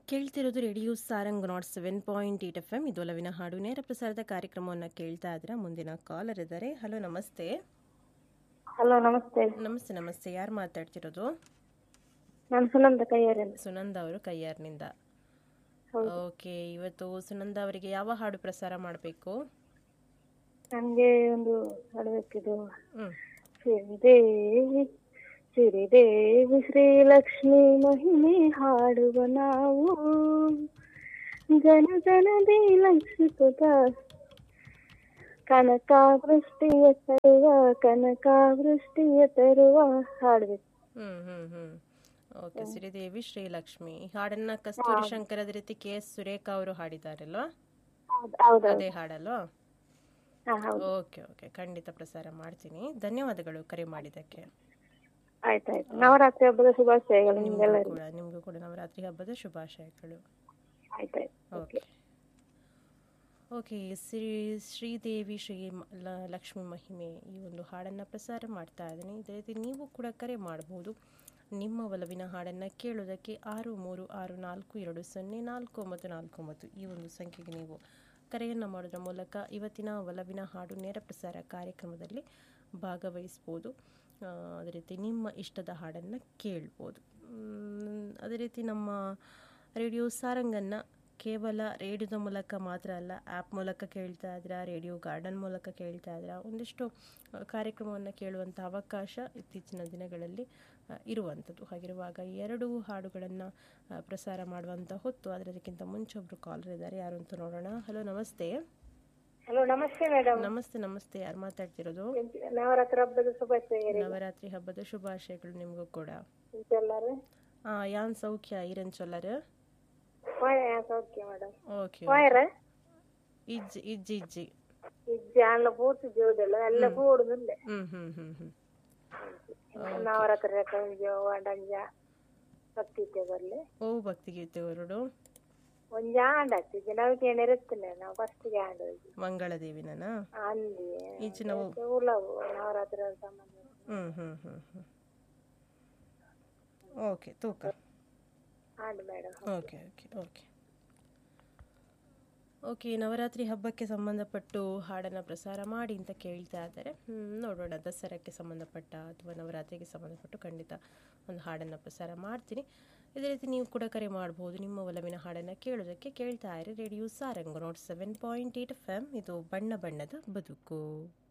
ಕೇಳ್ತಿರೋದು radio Sarang nought seven point eight F M ಇದು ಒಲವಿನ ಹಾಡು ನೇರ ಪ್ರಸಾರದ ಕಾರ್ಯಕ್ರಮವನ್ನು ಕೇಳ್ತಾ ಇದ್ರೆ ಮುಂದಿನ ಕಾಲರ್ ಇದ್ದಾರೆ ಹಲೋ ನಮಸ್ತೆ ಹಲೋ ನಮಸ್ತೆ ನಮಸ್ತೆ ನಮಸ್ತೆ ಯಾರು ಮಾತಾಡ್ತಿರೋದು ನಾನು ಸುನಂದ ಕೈಯಾರೆ ಸುನಂದ ಅವರು ಕೈಯಾರ್ನಿಂದ ಹೌದು. ಓಕೆ ಇವತ್ತು ಸುನಂದ ಅವರಿಗೆ ಯಾವ ಹಾಡು ಪ್ರಸಾರ ಮಾಡಬೇಕು ನನ್ಗೆ ಒಂದು ಹಾಡಬೇಕಿದು ಹ್ಞೂ ಶ್ರೀದೇವಿ ಶ್ರೀದೇವಿ ಶ್ರೀಲಕ್ಷ್ಮಿ ಮಹಿಮೆ ಹಾಡುವ ನಾವು ಜನ ಜನದಿ ಲಕ್ಷಿಸುತ್ತ ಕನಕಾವೃಷ್ಟಿಯ ತರುವ ಕನಕಾವೃಷ್ಟಿಯ ತರುವ ಹಾಡ್ಬೇಕು ಹ್ಞೂ ಹ್ಞೂ ಹ್ಞೂ ಓಕೆ ಶ್ರೀದೇವಿ ಶ್ರೀಲಕ್ಷ್ಮಿ ಈ ಹಾಡನ್ನ ಕಸ್ತೂರಿ ಶಂಕರ್ ಅದೇ ರೀತಿ ಕೆ ಎಸ್ ಸುರೇಖಾ ಅವರು ಹಾಡಿದಾರಲ್ವಾ ಹೌದು ಹೌದು ಅದೇ ಹಾಡಲ್ವಾ ಹಾ ಹೌದು ಓಕೆ ಓಕೆ ಖಂಡಿತ ಪ್ರಸಾರ ಮಾಡ್ತೀನಿ ಧನ್ಯವಾದಗಳು ಕರೆ ಮಾಡಿದ್ದಕ್ಕೆ ಆಯ್ತಾಯ್ತು ನವರಾತ್ರಿ ಹಬ್ಬದ ಶುಭಾಶಯಗಳು ನಿಮಗೂ ನಿಮ್ಗೆಲ್ಲರಿಗೂ ಕೂಡ ನಿಮಗೂ ಕೂಡ ನವರಾತ್ರಿ ಹಬ್ಬದ ಶುಭಾಶಯಗಳು ಆಯ್ತಾಯ್ತು ಓಕೆ ಓಕೆ ಶ್ರೀ ಶ್ರೀದೇವಿ ಶ್ರೀ ಮ- ಲ- ಲಕ್ಷ್ಮಿ ಮಹಿಮೆ ಈ ಒಂದು ಹಾಡನ್ನು ಪ್ರಸಾರ ಮಾಡ್ತಾ ಇದ್ದೀನಿ ಇದೇ ರೀತಿ ನೀವು ಕೂಡ ಕರೆ ಮಾಡಬಹುದು ನಿಮ್ಮ ಒಲವಿನ ಹಾಡನ್ನು ಕೇಳೋದಕ್ಕೆ ಆರು ಮೂರು ಆರು ನಾಲ್ಕು ಎರಡು ಸೊನ್ನೆ ನಾಲ್ಕು ಒಂಬತ್ತು ನಾಲ್ಕು ಒಂಬತ್ತು ಈ ಒಂದು ಸಂಖ್ಯೆಗೆ ನೀವು ಕರೆಯನ್ನು ಮಾಡೋದ್ರ ಮೂಲಕ ಇವತ್ತಿನ ಒಲವಿನ ಹಾಡು ನೇರ ಪ್ರಸಾರ ಕಾರ್ಯಕ್ರಮದಲ್ಲಿ ಭಾಗವಹಿಸ್ಬೋದು ಆ, ಅದೇ ರೀತಿ ನಿಮ್ಮ ಇಷ್ಟದ ಹಾಡನ್ನು ಕೇಳ್ಬೋದು ಮ್, ಅದೇ ರೀತಿ ನಮ್ಮ ರೇಡಿಯೋ ಸಾರಂಗನ್ನು ಕೇವಲ ರೇಡಿಯೋದ ಮೂಲಕ ಮಾತ್ರ ಅಲ್ಲ ಆ್ಯಪ್ ಮೂಲಕ ಕೇಳ್ತಾ ಇದ್ದೀರಾ ರೇಡಿಯೋ ಗಾರ್ಡನ್ ಮೂಲಕ ಕೇಳ್ತಾ ಇದ್ದೀರಾ ಒಂದಿಷ್ಟು ಕಾರ್ಯಕ್ರಮವನ್ನು ಕೇಳುವಂಥ ಅವಕಾಶ ಇತ್ತೀಚಿನ ದಿನಗಳಲ್ಲಿ ಆ, ಇರುವಂಥದ್ದು ಹಾಗಿರುವಾಗ ಈ ಎರಡು ಹಾಡುಗಳನ್ನು ಪ್ರಸಾರ ಮಾಡುವಂಥ ಹೊತ್ತು ಅದರದಕ್ಕಿಂತ ಮುಂಚೆ ಒಬ್ಬರು ಕಾಲರ್ ಇದ್ದಾರೆ ಯಾರು ಅಂತ ನೋಡೋಣ ಹಲೋ ನಮಸ್ತೆ ಹಲೋ ನಮಸ್ತೆ ಮೇಡಮ್ ನಮಸ್ತೆ ನಮಸ್ತೆ ಯಾರು ಮಾತಾಡ್ತಿರೋದು ನವರಾತ್ರಿ ಹಬ್ಬದ ಶುಭಾಶಯಗಳು ನವರಾತ್ರಿ ಹಬ್ಬದ ಶುಭಾಶಯಗಳು ನಿಮಗೂ ಕೂಡ ಎಲ್ಲರೂ ಆ, ಯಾನ್ ಸೌಖ್ಯ ಈರನ್ ಚೊಲ್ಲರ್ ಸೌಖ್ಯ ಮೇಡಮ್ ಓಕೆ പോയറ ಇಜ್ಜಿ ಇಜ್ಜಿ ಇಜ್ಜಿ ഇജ്ജ് ആണല്ലോ പൂത്ത് ജോലിയല്ല നല്ല കൂടുന്നില്ല ಹ್ಞೂ ಹ್ಞೂ ಹ್ಞೂ ಹ್ಞೂ നവരാത്രി കഴിഞ്ഞോ വേണ്ടഞ്ച ಭಕ್ತಿಗೆ ಬರ್ಲಿ ಓ ಭಕ್ತಿಗೀತೆ ಹೊರಡು ಒಂದ್ ಆಂಡ ಹಚ್ಚಿದ್ದೆ ನಾವು ಕೇಳಿರುತ್ತಲ್ಲ ನಾವು ಫಸ್ಟ್ ಆಂಡ ಹೋಗಿ ಮಂಗಳದೇವಿನ ಅಂದಿ ಈಚೆ ನಾವು ಉಲವು ನವರಾತ್ರಿ ಸಂಬಂಧ ಹ್ಞೂ ಹ್ಞೂ ಹ್ಞೂ ಹ್ಞೂ ಓಕೆ ತೂಕ and madam okay okay okay okay Navaratri ಹಬ್ಬಕ್ಕೆ ಸಂಬಂಧಪಟ್ಟು ಹಾಡನ್ನು ಪ್ರಸಾರ ಮಾಡಿ ಅಂತ ಕೇಳ್ತಾ ಇದ್ದಾರೆ ಹ್ಮ್, ನೋಡೋಣ ದಸರಾಕ್ಕೆ ಸಂಬಂಧಪಟ್ಟ ಅಥವಾ ನವರಾತ್ರಿಗೆ ಸಂಬಂಧಪಟ್ಟು ಖಂಡಿತ ಒಂದು ಹಾಡನ್ನು ಪ್ರಸಾರ ಮಾಡ್ತೀನಿ ಇದೇ ರೀತಿ ನೀವು ಕೂಡ ಕರೆ ಮಾಡ್ಬೋದು ನಿಮ್ಮ ಒಲವಿನ ಹಾಡನ್ನು ಕೇಳೋದಕ್ಕೆ ಕೇಳ್ತಾ ಇರಿ radio Sarang nought seven point eight F M ಇದು ಬಣ್ಣ ಬಣ್ಣದ ಬದುಕು